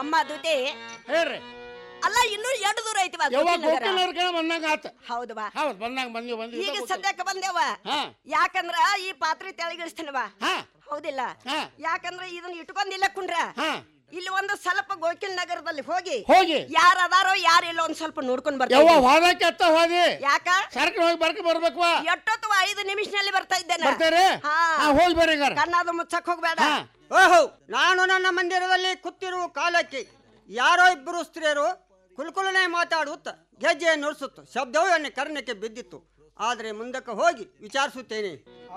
ಅಮ್ಮ ದುತಿ ಹೇಳ್ರಿ ಅಲ್ಲ ಇನ್ನೂ ಎಷ್ಟು ದೂರ ಐತಿ ಯವ್ವ ಗೋಕಿಲ್ನವ್ರ ಕೈ ಬಂದಂಗ ಆತ ಹೌದು ಬಾ ಹೌದ್ ಬಂದಂಗ ಬಂದಿ ಬಂದಿ ಈಗ ಸದ್ಯಕ್ಕೆ ಬಂದೇವ ಹಾ ಯಾಕಂದ್ರ ಈ ಪಾತ್ರೆ ತೆಳಗಿಳಿಸ್ತೀನವ ಹಾ ಹೌದಿಲ್ಲ ಹಾ ಯಾಕಂದ್ರ ಇದನ್ನ ಇಟ್ಕೊಂಡಿಲ್ಲ ಕುಂಡ್ರ ಹಾ ಇಲ್ಲಿ ಒಂದು ಸ್ವಲ್ಪ ಗೋಕಿಲ್ ನಗರದಲ್ಲಿ ಹೋಗಿ ಹೋಗಿ ಯಾರ ಅದಾರೋ ಯಾರಿಲ್ಲ ಒಂದ್ ಸ್ವಲ್ಪ ನೋಡ್ಕೊಂಡ್ ಯವ್ವ ಬರ್ತೀವಿ ಹೋದಕ್ಕೆ ಅತ್ತ ಹೋದಿ ಯಾಕ ಸರ್ಕ ಹೋಗಿ ಬರ್ಕ ಬರ್ಬೇಕು ಎಷ್ಟೊತ್ತು ಐದು ನಿಮಿಷನಲ್ಲಿ ಬರ್ತಾ ಇದ್ದೇನೆ ಬರ್ತೀರಿ ಹಾ. ಹಾ ಹೋಗಿ ಬರ್ರಿ ಹಂಗಾರ ಕಣ್ಣಾದು ಮುಚ್ಚಕ್ ಹೋಗ್ಬೇಡ ಹಾ ಓಹೋ ನಾನು ನನ್ನ ಮಂದಿರದಲ್ಲಿ ಕೂತಿರುವ ಕಾಲಕ್ಕೆ ಯಾರೋ ಇಬ್ಬರು ಸ್ತ್ರೀಯರು ಕುಲ್ಕುಲನೆ ಮಾತಾಡುತ್ತ ಗೆಜ್ಜೆ ನುಡಿಸುತ್ತ ಶಬ್ದವೂ ನನ್ನ ಕರ್ಣಕ್ಕೆ ಬಿದ್ದಿತ್ತು ಆದರೆ ಮುಂದಕ್ಕೆ ಹೋಗಿ ವಿಚಾರಿಸುತ್ತೇನೆ